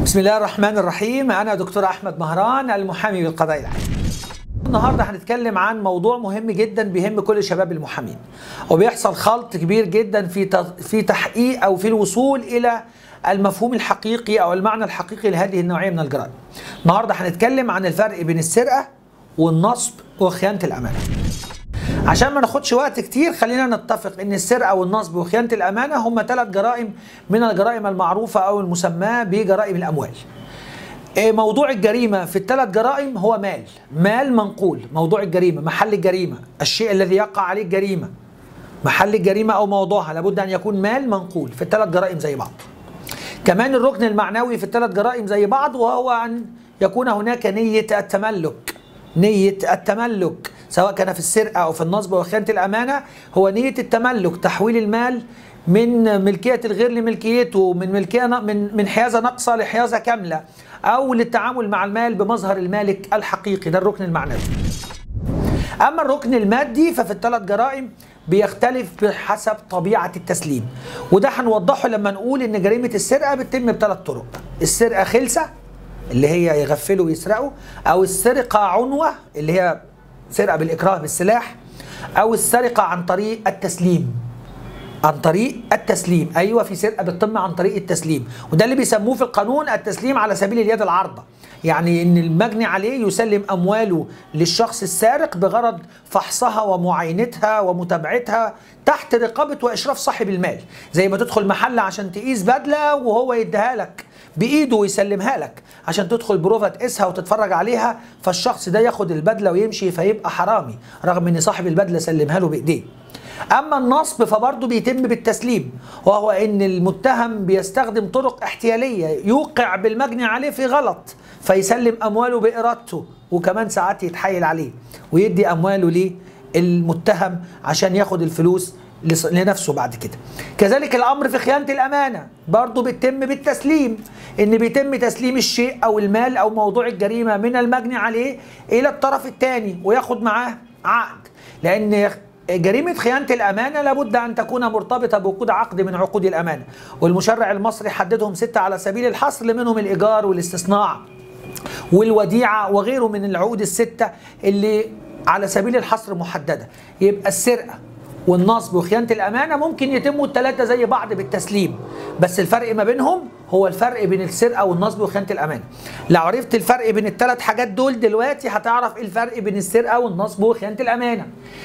بسم الله الرحمن الرحيم أنا دكتور أحمد مهران المحامي بالقضاء العام النهارده هنتكلم عن موضوع مهم جدا بيهم كل شباب المحامين وبيحصل خلط كبير جدا في في تحقيق او في الوصول الى المفهوم الحقيقي او المعنى الحقيقي لهذه النوعيه من الجرائم. النهارده هنتكلم عن الفرق بين السرقه والنصب وخيانه الامانه. عشان ما ناخدش وقت كتير خلينا نتفق ان السرقه والنصب وخيانه الامانه هم ثلاث جرائم من الجرائم المعروفه او المسماه بجرائم الاموال. موضوع الجريمة في الثلاث جرائم هو مال مال منقول موضوع الجريمة محل الجريمة الشيء الذي يقع عليه الجريمة محل الجريمة أو موضوعها لابد أن يكون مال منقول في الثلاث جرائم زي بعض كمان الركن المعنوي في الثلاث جرائم زي بعض وهو أن يكون هناك نية التملك نية التملك سواء كان في السرقة أو في النصب وخيانة الأمانة هو نية التملك تحويل المال من ملكية الغير لملكيته من ملكية من من حيازة ناقصة لحيازة كاملة أو للتعامل مع المال بمظهر المالك الحقيقي ده الركن المعنوي أما الركن المادي ففي الثلاث جرائم بيختلف بحسب طبيعة التسليم وده هنوضحه لما نقول إن جريمة السرقة بتتم بثلاث طرق السرقة خلسة اللي هي يغفلوا ويسرقوا أو السرقة عنوة اللي هي سرقة بالإكراه بالسلاح أو السرقة عن طريق التسليم عن طريق التسليم ايوه في سرقه بتتم عن طريق التسليم وده اللي بيسموه في القانون التسليم على سبيل اليد العارضه يعني ان المجني عليه يسلم امواله للشخص السارق بغرض فحصها ومعاينتها ومتابعتها تحت رقابه واشراف صاحب المال زي ما تدخل محل عشان تقيس بدله وهو يديها لك بايده ويسلمها لك عشان تدخل بروفه تقيسها وتتفرج عليها فالشخص ده ياخد البدله ويمشي فيبقى حرامي رغم ان صاحب البدله سلمها له بايديه اما النصب فبرضه بيتم بالتسليم وهو ان المتهم بيستخدم طرق احتياليه يوقع بالمجني عليه في غلط فيسلم امواله بارادته وكمان ساعات يتحايل عليه ويدي امواله للمتهم عشان ياخد الفلوس لنفسه بعد كده كذلك الامر في خيانه الامانه برضه بيتم بالتسليم ان بيتم تسليم الشيء او المال او موضوع الجريمه من المجني عليه الى الطرف الثاني وياخد معاه عقد لان جريمة خيانة الأمانة لابد أن تكون مرتبطة بوجود عقد من عقود الأمانة والمشرع المصري حددهم ستة على سبيل الحصر منهم الإيجار والاستصناع والوديعة وغيره من العقود الستة اللي على سبيل الحصر محددة يبقى السرقة والنصب وخيانة الأمانة ممكن يتموا الثلاثة زي بعض بالتسليم بس الفرق ما بينهم هو الفرق بين السرقة والنصب وخيانة الأمانة لو عرفت الفرق بين الثلاث حاجات دول دلوقتي هتعرف ايه الفرق بين السرقة والنصب وخيانة الأمانة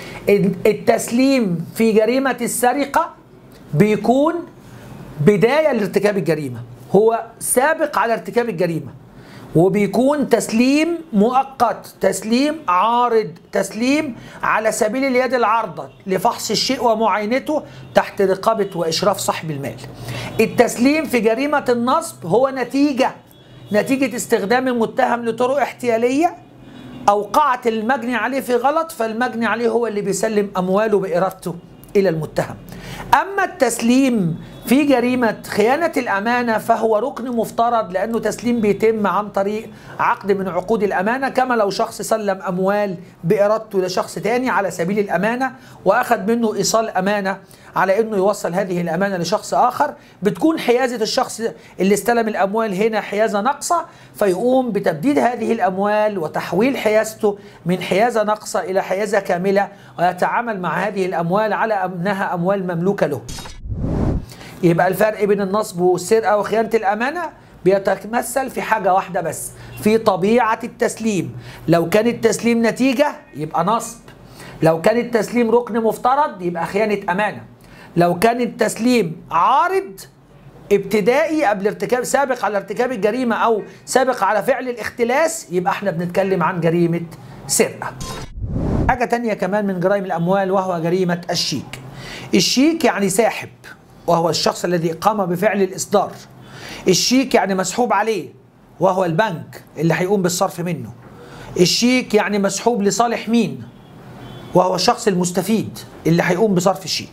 التسليم في جريمة السرقة بيكون بداية لارتكاب الجريمة هو سابق على ارتكاب الجريمة وبيكون تسليم مؤقت تسليم عارض تسليم على سبيل اليد العارضة لفحص الشيء ومعاينته تحت رقابة وإشراف صاحب المال التسليم في جريمة النصب هو نتيجة نتيجة استخدام المتهم لطرق احتيالية أوقعت المجني عليه في غلط فالمجني عليه هو اللي بيسلم أمواله بإرادته إلى المتهم أما التسليم في جريمة خيانة الأمانة فهو ركن مفترض لأنه تسليم بيتم عن طريق عقد من عقود الأمانة كما لو شخص سلم أموال بإرادته لشخص تاني على سبيل الأمانة وأخذ منه إيصال أمانة على أنه يوصل هذه الأمانة لشخص آخر بتكون حيازة الشخص اللي استلم الأموال هنا حيازة ناقصة فيقوم بتبديد هذه الأموال وتحويل حيازته من حيازة ناقصة إلى حيازة كاملة ويتعامل مع هذه الأموال على أنها أموال مملوكة له يبقى الفرق بين النصب والسرقه وخيانه الامانه بيتمثل في حاجه واحده بس في طبيعه التسليم لو كان التسليم نتيجه يبقى نصب لو كان التسليم ركن مفترض يبقى خيانه امانه لو كان التسليم عارض ابتدائي قبل ارتكاب سابق على ارتكاب الجريمه او سابق على فعل الاختلاس يبقى احنا بنتكلم عن جريمه سرقه حاجه تانية كمان من جرائم الاموال وهو جريمه الشيك الشيك يعني ساحب وهو الشخص الذي قام بفعل الإصدار الشيك يعني مسحوب عليه وهو البنك اللي هيقوم بالصرف منه الشيك يعني مسحوب لصالح مين وهو الشخص المستفيد اللي هيقوم بصرف الشيك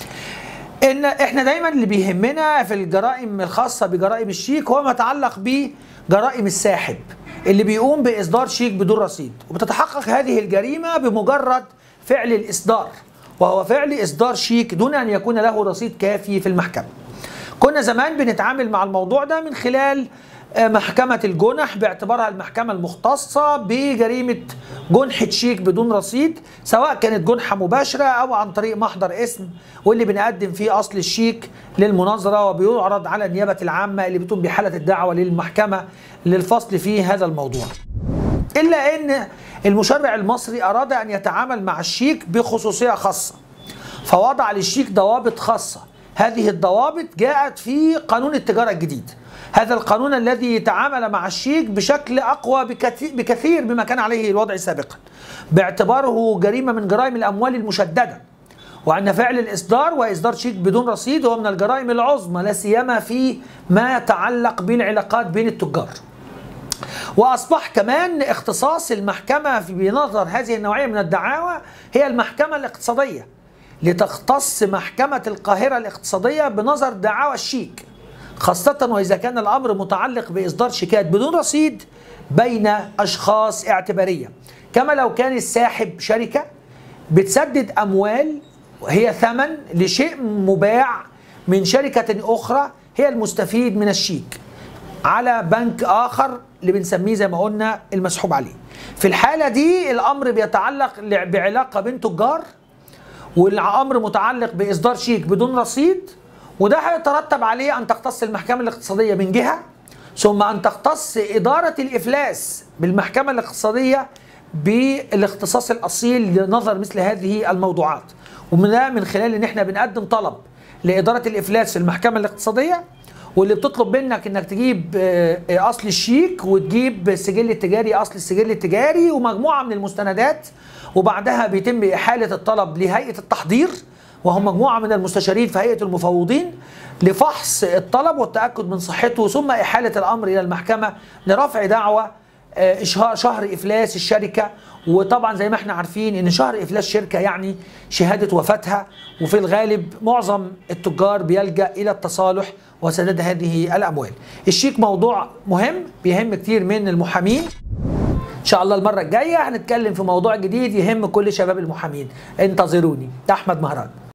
ان احنا دايما اللي بيهمنا في الجرائم الخاصه بجرائم الشيك هو ما يتعلق بجرائم الساحب اللي بيقوم باصدار شيك بدون رصيد وبتتحقق هذه الجريمه بمجرد فعل الاصدار وهو فعل إصدار شيك دون أن يكون له رصيد كافي في المحكمة كنا زمان بنتعامل مع الموضوع ده من خلال محكمة الجنح باعتبارها المحكمة المختصة بجريمة جنحة شيك بدون رصيد سواء كانت جنحة مباشرة أو عن طريق محضر اسم واللي بنقدم فيه أصل الشيك للمناظرة وبيعرض على النيابة العامة اللي بتقوم بحالة الدعوة للمحكمة للفصل في هذا الموضوع إلا أن المشرع المصري أراد أن يتعامل مع الشيك بخصوصية خاصة فوضع للشيك ضوابط خاصة هذه الضوابط جاءت في قانون التجارة الجديد هذا القانون الذي تعامل مع الشيك بشكل أقوى بكثير مما كان عليه الوضع سابقا باعتباره جريمة من جرائم الأموال المشددة وأن فعل الإصدار وإصدار شيك بدون رصيد هو من الجرائم العظمى لا سيما في ما يتعلق بالعلاقات بين التجار واصبح كمان اختصاص المحكمه في بنظر هذه النوعيه من الدعاوى هي المحكمه الاقتصاديه لتختص محكمه القاهره الاقتصاديه بنظر دعاوى الشيك خاصة وإذا كان الأمر متعلق بإصدار شيكات بدون رصيد بين أشخاص اعتبارية كما لو كان الساحب شركة بتسدد أموال هي ثمن لشيء مباع من شركة أخرى هي المستفيد من الشيك على بنك آخر اللي بنسميه زي ما قلنا المسحوب عليه في الحالة دي الأمر بيتعلق بعلاقة بين تجار والأمر متعلق بإصدار شيك بدون رصيد وده هيترتب عليه ان تختص المحكمه الاقتصاديه من جهه ثم ان تختص اداره الافلاس بالمحكمه الاقتصاديه بالاختصاص الاصيل لنظر مثل هذه الموضوعات ومن ده من خلال ان احنا بنقدم طلب لاداره الافلاس في المحكمه الاقتصاديه واللي بتطلب منك انك تجيب اصل الشيك وتجيب السجل التجاري اصل السجل التجاري ومجموعه من المستندات وبعدها بيتم احاله الطلب لهيئه التحضير وهم مجموعة من المستشارين في هيئة المفوضين لفحص الطلب والتأكد من صحته ثم إحالة الأمر إلى المحكمة لرفع دعوى شهر إفلاس الشركة وطبعا زي ما احنا عارفين ان شهر افلاس شركه يعني شهاده وفاتها وفي الغالب معظم التجار بيلجا الى التصالح وسداد هذه الاموال. الشيك موضوع مهم بيهم كتير من المحامين. ان شاء الله المره الجايه هنتكلم في موضوع جديد يهم كل شباب المحامين. انتظروني احمد مهران.